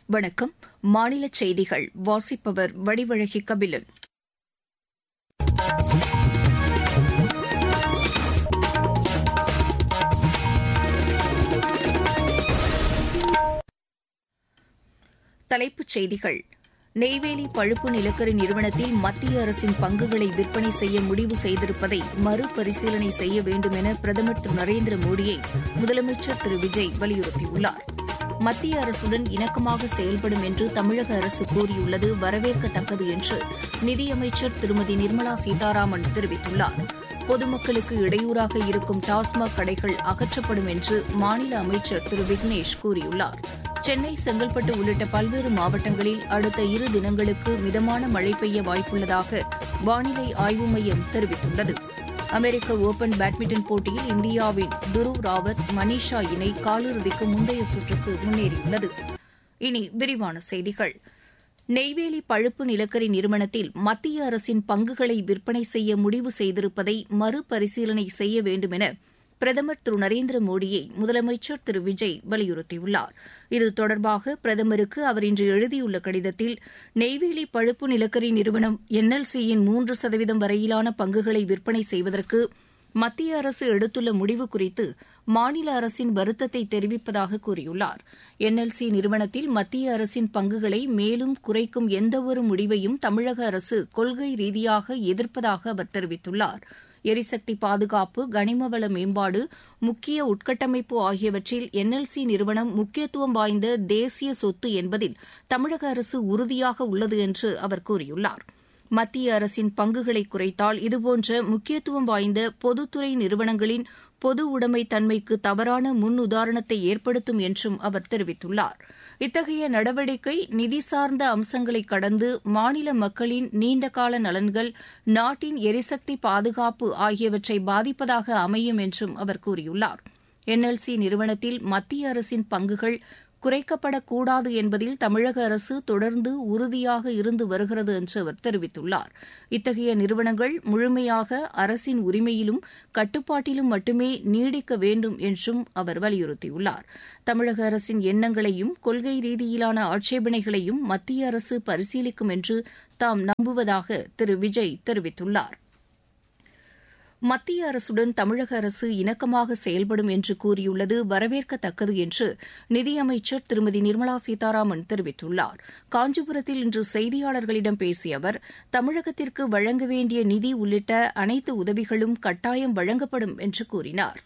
வணக்கம் மாநில செய்திகள் வாசிப்பவர் வடிவழகி கபிலன் தலைப்புச் செய்திகள் நெய்வேலி பழுப்பு நிலக்கரி நிறுவனத்தில் மத்திய அரசின் பங்குகளை விற்பனை செய்ய முடிவு செய்திருப்பதை மறுபரிசீலனை செய்ய வேண்டும் என பிரதமர் திரு நரேந்திர மோடியை முதலமைச்சர் திரு விஜய் வலியுறுத்தியுள்ளார் மத்திய அரசுடன் இணக்கமாக செயல்படும் என்று தமிழக அரசு கூறியுள்ளது வரவேற்கத்தக்கது என்று நிதியமைச்சர் திருமதி நிர்மலா சீதாராமன் தெரிவித்துள்ளார் பொதுமக்களுக்கு இடையூறாக இருக்கும் டாஸ்மாக் கடைகள் அகற்றப்படும் என்று மாநில அமைச்சர் திரு விக்னேஷ் கூறியுள்ளார் சென்னை செங்கல்பட்டு உள்ளிட்ட பல்வேறு மாவட்டங்களில் அடுத்த இரு தினங்களுக்கு மிதமான மழை பெய்ய வாய்ப்புள்ளதாக வானிலை ஆய்வு மையம் தெரிவித்துள்ளது அமெரிக்க ஒபன் பேட்மிண்டன் போட்டியில் இந்தியாவின் துருவ் ராவத் மனிஷா இணை காலிறுதிக்கு முந்தைய சுற்றுக்கு முன்னேறியுள்ளது இனி விரிவான செய்திகள் நெய்வேலி பழுப்பு நிலக்கரி நிறுவனத்தில் மத்திய அரசின் பங்குகளை விற்பனை செய்ய முடிவு செய்திருப்பதை மறுபரிசீலனை செய்ய வேண்டும் என பிரதமர் திரு நரேந்திர மோடியை முதலமைச்சர் திரு விஜய் வலியுறுத்தியுள்ளார் இது தொடர்பாக பிரதமருக்கு அவர் இன்று எழுதியுள்ள கடிதத்தில் நெய்வேலி பழுப்பு நிலக்கரி நிறுவனம் என்எல்சியின் மூன்று சதவீதம் வரையிலான பங்குகளை விற்பனை செய்வதற்கு மத்திய அரசு எடுத்துள்ள முடிவு குறித்து மாநில அரசின் வருத்தத்தை தெரிவிப்பதாக கூறியுள்ளார் என்எல்சி நிறுவனத்தில் மத்திய அரசின் பங்குகளை மேலும் குறைக்கும் எந்தவொரு முடிவையும் தமிழக அரசு கொள்கை ரீதியாக எதிர்ப்பதாக அவர் தெரிவித்துள்ளார் எரிசக்தி பாதுகாப்பு கனிமவள மேம்பாடு முக்கிய உட்கட்டமைப்பு ஆகியவற்றில் என்எல்சி நிறுவனம் முக்கியத்துவம் வாய்ந்த தேசிய சொத்து என்பதில் தமிழக அரசு உறுதியாக உள்ளது என்று அவர் கூறியுள்ளார் மத்திய அரசின் பங்குகளை குறைத்தால் இதுபோன்ற முக்கியத்துவம் வாய்ந்த பொதுத்துறை நிறுவனங்களின் பொது உடைமை தன்மைக்கு தவறான முன் உதாரணத்தை ஏற்படுத்தும் என்றும் அவர் தெரிவித்துள்ளார் இத்தகைய நடவடிக்கை நிதி சார்ந்த அம்சங்களை கடந்து மாநில மக்களின் நீண்டகால நலன்கள் நாட்டின் எரிசக்தி பாதுகாப்பு ஆகியவற்றை பாதிப்பதாக அமையும் என்றும் அவர் கூறியுள்ளார் என்எல்சி நிறுவனத்தில் மத்திய அரசின் பங்குகள் குறைக்கப்படக்கூடாது என்பதில் தமிழக அரசு தொடர்ந்து உறுதியாக இருந்து வருகிறது என்று அவர் தெரிவித்துள்ளார் இத்தகைய நிறுவனங்கள் முழுமையாக அரசின் உரிமையிலும் கட்டுப்பாட்டிலும் மட்டுமே நீடிக்க வேண்டும் என்றும் அவர் வலியுறுத்தியுள்ளார் தமிழக அரசின் எண்ணங்களையும் கொள்கை ரீதியிலான ஆட்சேபனைகளையும் மத்திய அரசு பரிசீலிக்கும் என்று தாம் நம்புவதாக திரு விஜய் தெரிவித்துள்ளார் மத்திய அரசுடன் தமிழக அரசு இணக்கமாக செயல்படும் என்று கூறியுள்ளது வரவேற்கத்தக்கது என்று நிதியமைச்சர் திருமதி நிர்மலா சீதாராமன் தெரிவித்துள்ளார் காஞ்சிபுரத்தில் இன்று செய்தியாளர்களிடம் பேசிய அவர் தமிழகத்திற்கு வழங்க வேண்டிய நிதி உள்ளிட்ட அனைத்து உதவிகளும் கட்டாயம் வழங்கப்படும் என்று கூறினார்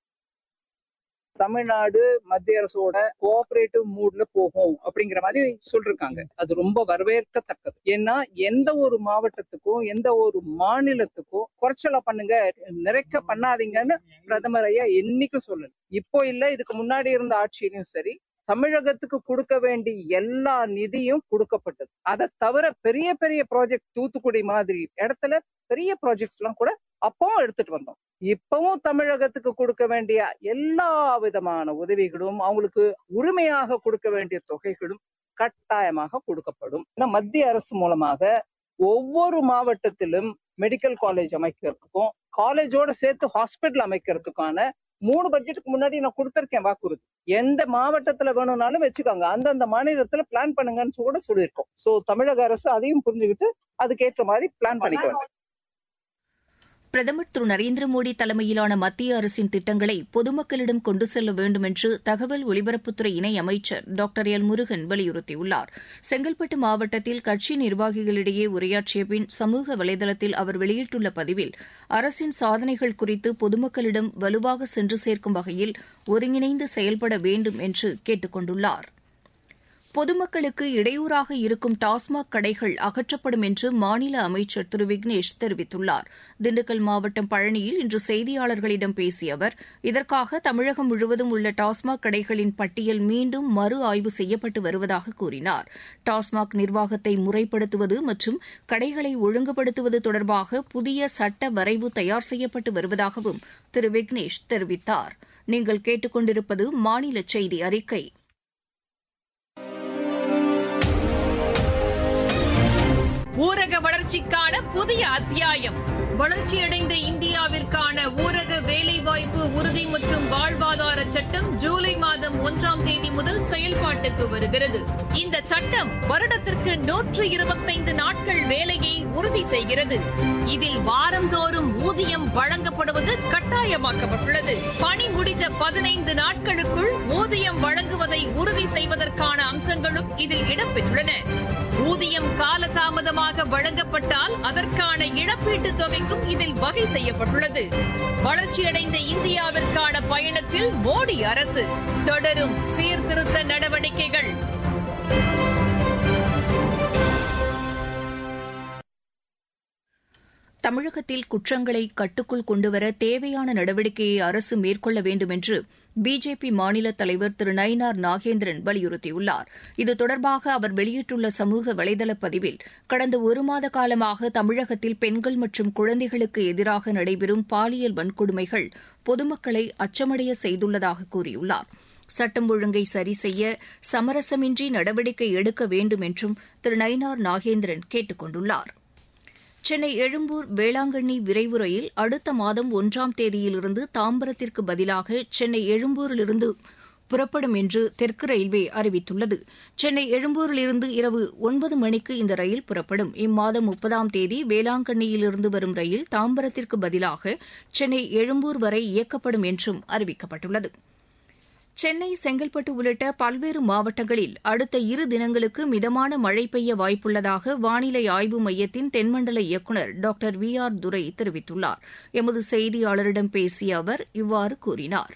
தமிழ்நாடு மத்திய அரசோட கோஆபரேட்டிவ் மூட்ல போகும் அப்படிங்கிற மாதிரி சொல்லிருக்காங்க அது ரொம்ப வரவேற்கத்தக்கது ஏன்னா எந்த ஒரு மாவட்டத்துக்கும் எந்த ஒரு மாநிலத்துக்கும் குறைச்சலா பண்ணுங்க நிறைக்க பண்ணாதீங்கன்னு பிரதமர் ஐயா என்னைக்கும் சொல்லல இப்போ இல்ல இதுக்கு முன்னாடி இருந்த ஆட்சியிலும் சரி தமிழகத்துக்கு கொடுக்க வேண்டிய எல்லா நிதியும் கொடுக்கப்பட்டது அதை தவிர பெரிய பெரிய ப்ராஜெக்ட் தூத்துக்குடி மாதிரி இடத்துல பெரிய ப்ராஜெக்ட்ஸ் எல்லாம் கூட அப்பவும் எடுத்துட்டு வந்தோம் இப்பவும் தமிழகத்துக்கு கொடுக்க வேண்டிய எல்லா விதமான உதவிகளும் அவங்களுக்கு உரிமையாக கொடுக்க வேண்டிய தொகைகளும் கட்டாயமாக கொடுக்கப்படும் மத்திய அரசு மூலமாக ஒவ்வொரு மாவட்டத்திலும் மெடிக்கல் காலேஜ் அமைக்கிறதுக்கும் காலேஜோட சேர்த்து ஹாஸ்பிட்டல் அமைக்கிறதுக்கான மூணு பட்ஜெட்டுக்கு முன்னாடி நான் கொடுத்திருக்கேன் வாக்குறுதி எந்த மாவட்டத்துல வேணும்னாலும் வச்சுக்கோங்க அந்தந்த மாநிலத்துல பிளான் பண்ணுங்கன்னு கூட சொல்லியிருக்கோம் சோ தமிழக அரசு அதையும் புரிஞ்சுக்கிட்டு அதுக்கேற்ற மாதிரி பிளான் பண்ணிக்க வேண்டும் பிரதமர் திரு நரேந்திர மோடி தலைமையிலான மத்திய அரசின் திட்டங்களை பொதுமக்களிடம் கொண்டு செல்ல வேண்டும் என்று தகவல் ஒலிபரப்புத்துறை இணை அமைச்சர் டாக்டர் எல் முருகன் வலியுறுத்தியுள்ளார் செங்கல்பட்டு மாவட்டத்தில் கட்சி நிர்வாகிகளிடையே உரையாற்றிய பின் சமூக வலைதளத்தில் அவர் வெளியிட்டுள்ள பதிவில் அரசின் சாதனைகள் குறித்து பொதுமக்களிடம் வலுவாக சென்று சேர்க்கும் வகையில் ஒருங்கிணைந்து செயல்பட வேண்டும் என்று கேட்டுக் கொண்டுள்ளாா் பொதுமக்களுக்கு இடையூறாக இருக்கும் டாஸ்மாக் கடைகள் அகற்றப்படும் என்று மாநில அமைச்சர் திரு விக்னேஷ் தெரிவித்துள்ளார் திண்டுக்கல் மாவட்டம் பழனியில் இன்று செய்தியாளர்களிடம் பேசிய அவர் இதற்காக தமிழகம் முழுவதும் உள்ள டாஸ்மாக் கடைகளின் பட்டியல் மீண்டும் மறு ஆய்வு செய்யப்பட்டு வருவதாக கூறினார் டாஸ்மாக் நிர்வாகத்தை முறைப்படுத்துவது மற்றும் கடைகளை ஒழுங்குபடுத்துவது தொடர்பாக புதிய சட்ட வரைவு தயார் செய்யப்பட்டு வருவதாகவும் திரு விக்னேஷ் தெரிவித்தார் நீங்கள் கேட்டுக்கொண்டிருப்பது மாநில செய்தி அறிக்கை ஊரக வளர்ச்சிக்கான புதிய அத்தியாயம் வளர்ச்சியடைந்த இந்தியாவிற்கான ஊரக வேலைவாய்ப்பு உறுதி மற்றும் வாழ்வாதார சட்டம் ஜூலை மாதம் ஒன்றாம் தேதி முதல் செயல்பாட்டுக்கு வருகிறது இந்த சட்டம் வருடத்திற்கு நூற்று இருபத்தைந்து நாட்கள் வேலையை உறுதி செய்கிறது இதில் வாரந்தோறும் ஊதியம் வழங்கப்படுவது கட்டாயமாக்கப்பட்டுள்ளது பணி முடிந்த பதினைந்து நாட்களுக்குள் ஊதியம் வழங்குவதை உறுதி செய்வதற்கான அம்சங்களும் இதில் இடம்பெற்றுள்ளன ஊதியம் காலதாமதமாக வழங்கப்பட்டால் அதற்கான இழப்பீட்டுத் தொகைக்கும் இதில் வகை செய்யப்பட்டுள்ளது வளர்ச்சியடைந்த இந்தியாவிற்கான பயணத்தில் மோடி அரசு தொடரும் சீர்திருத்த நடவடிக்கைகள் தமிழகத்தில் குற்றங்களை கட்டுக்குள் கொண்டுவர தேவையான நடவடிக்கையை அரசு மேற்கொள்ள வேண்டும் என்று பிஜேபி மாநில தலைவர் திரு நயினார் நாகேந்திரன் வலியுறுத்தியுள்ளார் இது தொடர்பாக அவர் வெளியிட்டுள்ள சமூக வலைதள பதிவில் கடந்த ஒரு மாத காலமாக தமிழகத்தில் பெண்கள் மற்றும் குழந்தைகளுக்கு எதிராக நடைபெறும் பாலியல் வன்கொடுமைகள் பொதுமக்களை அச்சமடைய செய்துள்ளதாக கூறியுள்ளார் சட்டம் ஒழுங்கை சரி செய்ய சமரசமின்றி நடவடிக்கை எடுக்க வேண்டும் என்றும் திரு நயினார் நாகேந்திரன் கேட்டுக் கொண்டுள்ளார் சென்னை எழும்பூர் வேளாங்கண்ணி விரைவு ரயில் அடுத்த மாதம் ஒன்றாம் தேதியிலிருந்து தாம்பரத்திற்கு பதிலாக சென்னை எழும்பூரிலிருந்து புறப்படும் என்று தெற்கு ரயில்வே அறிவித்துள்ளது சென்னை எழும்பூரிலிருந்து இரவு ஒன்பது மணிக்கு இந்த ரயில் புறப்படும் இம்மாதம் முப்பதாம் தேதி வேளாங்கண்ணியிலிருந்து வரும் ரயில் தாம்பரத்திற்கு பதிலாக சென்னை எழும்பூர் வரை இயக்கப்படும் என்றும் அறிவிக்கப்பட்டுள்ளது சென்னை செங்கல்பட்டு உள்ளிட்ட பல்வேறு மாவட்டங்களில் அடுத்த இரு தினங்களுக்கு மிதமான மழை பெய்ய வாய்ப்புள்ளதாக வானிலை ஆய்வு மையத்தின் தென்மண்டல இயக்குநர் டாக்டர் வி ஆர் துரை தெரிவித்துள்ளார் எமது செய்தியாளரிடம் பேசிய அவர் இவ்வாறு கூறினார்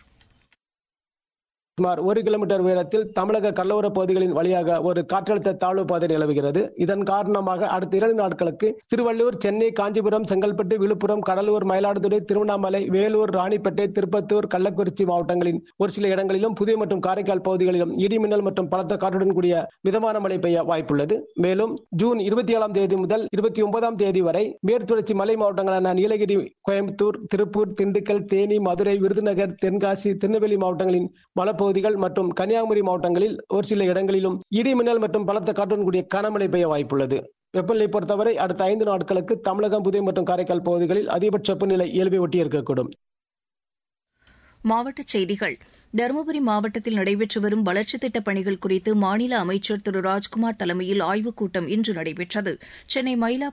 சுமார் ஒரு கிலோமீட்டர் உயரத்தில் தமிழக கடலோர பகுதிகளின் வழியாக ஒரு காற்றழுத்த தாழ்வு பாதை நிலவுகிறது இதன் காரணமாக அடுத்த இரண்டு நாட்களுக்கு திருவள்ளூர் சென்னை காஞ்சிபுரம் செங்கல்பட்டு விழுப்புரம் கடலூர் மயிலாடுதுறை திருவண்ணாமலை வேலூர் ராணிப்பேட்டை திருப்பத்தூர் கள்ளக்குறிச்சி மாவட்டங்களின் ஒரு சில இடங்களிலும் புதிய மற்றும் காரைக்கால் பகுதிகளிலும் இடி மின்னல் மற்றும் பலத்த காற்றுடன் கூடிய மிதமான மழை பெய்ய வாய்ப்புள்ளது மேலும் ஜூன் இருபத்தி ஏழாம் தேதி முதல் இருபத்தி ஒன்பதாம் தேதி வரை மேற்குத்தொடர்ச்சி மலை மாவட்டங்களான நீலகிரி கோயம்புத்தூர் திருப்பூர் திண்டுக்கல் தேனி மதுரை விருதுநகர் தென்காசி திருநெல்வேலி மாவட்டங்களின் மலப்பகுதிகள் மற்றும் கன்னியாகுமரி மாவட்டங்களில் ஒரு சில இடங்களிலும் இடி மின்னல் மற்றும் பலத்த காற்றுடன் கூடிய கனமழை பெய்ய வாய்ப்புள்ளது வெப்பநிலை பொறுத்தவரை அடுத்த ஐந்து நாட்களுக்கு தமிழகம் புதுவை மற்றும் காரைக்கால் பகுதிகளில் அதிகபட்ச வெப்பநிலை இயல்பை ஒட்டி இருக்கக்கூடும் மாவட்டச் செய்திகள் தருமபுரி மாவட்டத்தில் நடைபெற்று வரும் வளர்ச்சித் திட்டப் பணிகள் குறித்து மாநில அமைச்சர் திரு ராஜ்குமார் தலைமையில் ஆய்வுக் கூட்டம் இன்று நடைபெற்றது சென்னை மயிலா